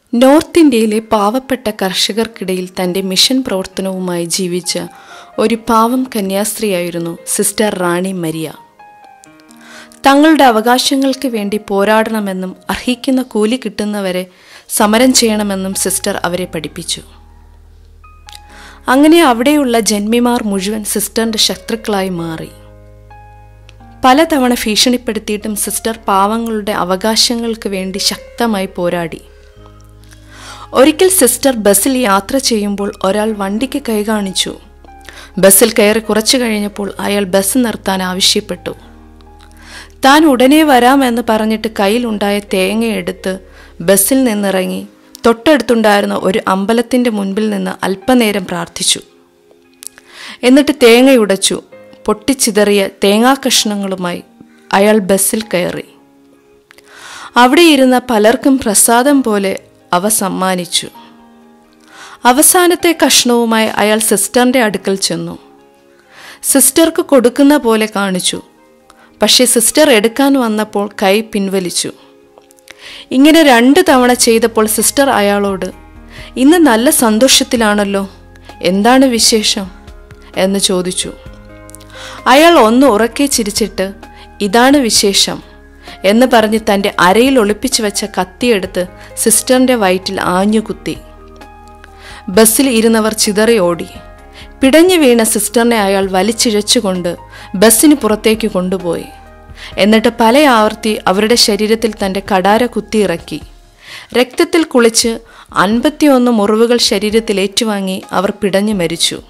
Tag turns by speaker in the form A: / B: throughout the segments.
A: north ഇന്ത്യയിലെ പാവപ്പെട്ട കർഷകർക്കിടയിൽ തൻ്റെ മിഷൻ പ്രവർത്തനവുമായി ജീവിച്ച ഒരു പാവം കന്യാസ്ത്രീയായിരുന്നു സിസ്റ്റർ റാണി മരിയ തങ്ങളുടെ അവകാശങ്ങൾക്ക് വേണ്ടി പോരാടണമെന്നും അർഹിക്കുന്ന കൂലി കിട്ടുന്നവരെ സമരം ചെയ്യണമെന്നും സിസ്റ്റർ അവരെ പഠിപ്പിച്ചു അങ്ങനെ അവിടെയുള്ള ജന്മിമാർ മുഴുവൻ സിസ്റ്ററിന്റെ ശത്രുക്കളായി മാറി പലതവണ ഭീഷണിപ്പെടുത്തിയിട്ടും സിസ്റ്റർ പാവങ്ങളുടെ അവകാശങ്ങൾക്ക് വേണ്ടി ശക്തമായി പോരാടി ഒരിക്കൽ സിസ്റ്റർ ബസ്സിൽ യാത്ര ചെയ്യുമ്പോൾ ഒരാൾ വണ്ടിക്ക് കൈ കാണിച്ചു ബസ്സിൽ കയറി കുറച്ചു കഴിഞ്ഞപ്പോൾ അയാൾ ബസ് നിർത്താൻ ആവശ്യപ്പെട്ടു താൻ ഉടനെ വരാമെന്ന് പറഞ്ഞിട്ട് കയ്യിലുണ്ടായ തേങ്ങയെടുത്ത് ബസ്സിൽ നിന്നിറങ്ങി തൊട്ടടുത്തുണ്ടായിരുന്ന ഒരു അമ്പലത്തിൻ്റെ മുൻപിൽ നിന്ന് അല്പനേരം പ്രാർത്ഥിച്ചു എന്നിട്ട് തേങ്ങയുടച്ചു പൊട്ടിച്ചിതറിയ തേങ്ങാകഷ്ണങ്ങളുമായി അയാൾ ബസ്സിൽ കയറി അവിടെ ഇരുന്ന പലർക്കും പ്രസാദം പോലെ അവ സമ്മാനിച്ചു അവസാനത്തെ കഷ്ണവുമായി അയാൾ സിസ്റ്ററിൻ്റെ അടുക്കൽ ചെന്നു സിസ്റ്റർക്ക് കൊടുക്കുന്ന പോലെ കാണിച്ചു പക്ഷേ സിസ്റ്റർ എടുക്കാൻ വന്നപ്പോൾ കൈ പിൻവലിച്ചു ഇങ്ങനെ രണ്ട് തവണ ചെയ്തപ്പോൾ സിസ്റ്റർ അയാളോട് ഇന്ന് നല്ല സന്തോഷത്തിലാണല്ലോ എന്താണ് വിശേഷം എന്ന് ചോദിച്ചു അയാൾ ഒന്ന് ഉറക്കെ ചിരിച്ചിട്ട് ഇതാണ് വിശേഷം എന്ന് പറഞ്ഞ് തൻ്റെ അരയിൽ ഒളിപ്പിച്ചു വെച്ച കത്തിയെടുത്ത് സിസ്റ്ററിൻ്റെ വയറ്റിൽ ആഞ്ഞുകുത്തി ബസ്സിൽ ഇരുന്നവർ ചിതറി ഓടി പിടഞ്ഞു വീണ സിസ്റ്ററിനെ അയാൾ വലിച്ചിഴച്ചുകൊണ്ട് ബസ്സിന് പുറത്തേക്ക് കൊണ്ടുപോയി എന്നിട്ട് പല ആവർത്തി അവരുടെ ശരീരത്തിൽ തൻ്റെ കടാര കുത്തിയിറക്കി രക്തത്തിൽ കുളിച്ച് അൻപത്തിയൊന്ന് മുറിവുകൾ ശരീരത്തിൽ ഏറ്റുവാങ്ങി അവർ പിടഞ്ഞു മരിച്ചു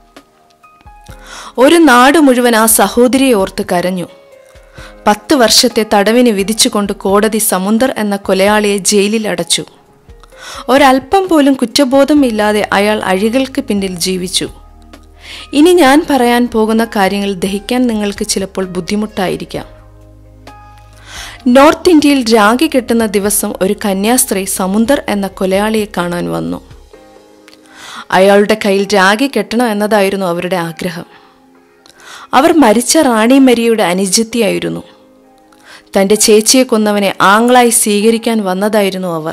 A: ഒരു നാട് മുഴുവൻ ആ സഹോദരിയെ ഓർത്ത് കരഞ്ഞു പത്ത് വർഷത്തെ തടവിന് വിധിച്ചുകൊണ്ട് കോടതി സമുന്ദർ എന്ന കൊലയാളിയെ ജയിലിൽ അടച്ചു ഒരല്പം പോലും കുറ്റബോധമില്ലാതെ അയാൾ അഴികൾക്ക് പിന്നിൽ ജീവിച്ചു ഇനി ഞാൻ പറയാൻ പോകുന്ന കാര്യങ്ങൾ ദഹിക്കാൻ നിങ്ങൾക്ക് ചിലപ്പോൾ ബുദ്ധിമുട്ടായിരിക്കാം നോർത്ത് ഇന്ത്യയിൽ രാഗി കെട്ടുന്ന ദിവസം ഒരു കന്യാസ്ത്രീ സമുന്ദർ എന്ന കൊലയാളിയെ കാണാൻ വന്നു അയാളുടെ കയ്യിൽ രാഗി കെട്ടണം എന്നതായിരുന്നു അവരുടെ ആഗ്രഹം അവർ മരിച്ച റാണി മരിയയുടെ അനുജത്തിയായിരുന്നു തൻ്റെ ചേച്ചിയെ കൊന്നവനെ ആങ്ങളായി സ്വീകരിക്കാൻ വന്നതായിരുന്നു അവർ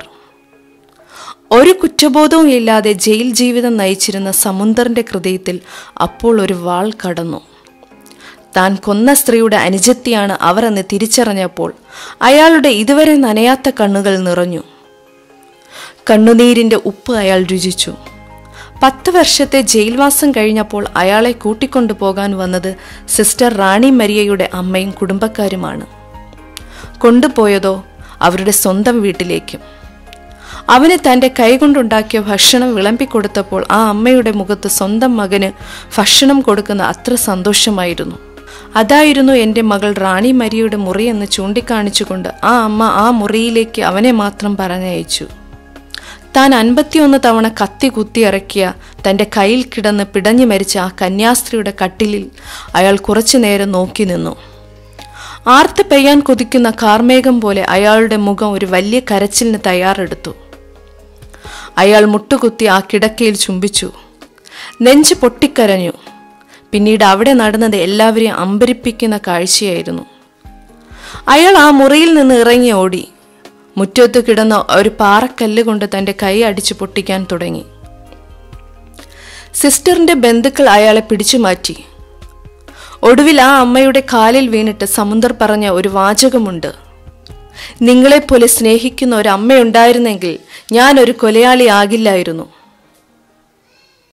A: ഒരു കുറ്റബോധവും ഇല്ലാതെ ജയിൽ ജീവിതം നയിച്ചിരുന്ന സമുദ്രന്റെ ഹൃദയത്തിൽ അപ്പോൾ ഒരു വാൾ കടന്നു താൻ കൊന്ന സ്ത്രീയുടെ അനുജത്തിയാണ് അവർ എന്ന് തിരിച്ചറിഞ്ഞപ്പോൾ അയാളുടെ ഇതുവരെ നനയാത്ത കണ്ണുകൾ നിറഞ്ഞു കണ്ണുനീരിന്റെ ഉപ്പ് അയാൾ രുചിച്ചു പത്ത് വർഷത്തെ ജയിൽവാസം കഴിഞ്ഞപ്പോൾ അയാളെ കൂട്ടിക്കൊണ്ടു പോകാൻ വന്നത് സിസ്റ്റർ റാണി മരിയയുടെ അമ്മയും കുടുംബക്കാരുമാണ് കൊണ്ടുപോയതോ അവരുടെ സ്വന്തം വീട്ടിലേക്കും അവന് തൻ്റെ കൈകൊണ്ടുണ്ടാക്കിയ ഭക്ഷണം വിളമ്പിക്കൊടുത്തപ്പോൾ ആ അമ്മയുടെ മുഖത്ത് സ്വന്തം മകന് ഭക്ഷണം കൊടുക്കുന്ന അത്ര സന്തോഷമായിരുന്നു അതായിരുന്നു എൻ്റെ മകൾ റാണി മരിയുടെ മുറി എന്ന് ചൂണ്ടിക്കാണിച്ചുകൊണ്ട് ആ അമ്മ ആ മുറിയിലേക്ക് അവനെ മാത്രം പറഞ്ഞയച്ചു താൻ അൻപത്തിയൊന്ന് തവണ കത്തി കുത്തി ഇറക്കിയ തൻ്റെ കയ്യിൽ കിടന്ന് പിടഞ്ഞു മരിച്ച ആ കന്യാസ്ത്രീയുടെ കട്ടിലിൽ അയാൾ കുറച്ചു നേരം നോക്കി നിന്നു ആർത്ത് പെയ്യാൻ കൊതിക്കുന്ന കാർമേഘം പോലെ അയാളുടെ മുഖം ഒരു വലിയ കരച്ചിലിന് തയ്യാറെടുത്തു അയാൾ മുട്ടുകുത്തി ആ കിടക്കയിൽ ചുംബിച്ചു നെഞ്ച് പൊട്ടിക്കരഞ്ഞു പിന്നീട് അവിടെ നടന്നത് എല്ലാവരെയും അമ്പരിപ്പിക്കുന്ന കാഴ്ചയായിരുന്നു അയാൾ ആ മുറിയിൽ നിന്ന് ഇറങ്ങി ഓടി മുറ്റത്ത് കിടന്ന ഒരു പാറക്കല്ല് കൊണ്ട് തൻ്റെ കൈ അടിച്ചു പൊട്ടിക്കാൻ തുടങ്ങി സിസ്റ്ററിന്റെ ബന്ധുക്കൾ അയാളെ പിടിച്ചു മാറ്റി ഒടുവിൽ ആ അമ്മയുടെ കാലിൽ വീണിട്ട് സമുന്ദർ പറഞ്ഞ ഒരു വാചകമുണ്ട് നിങ്ങളെപ്പോലെ സ്നേഹിക്കുന്ന ഒരു അമ്മയുണ്ടായിരുന്നെങ്കിൽ ഞാൻ ഒരു കൊലയാളി ആകില്ലായിരുന്നു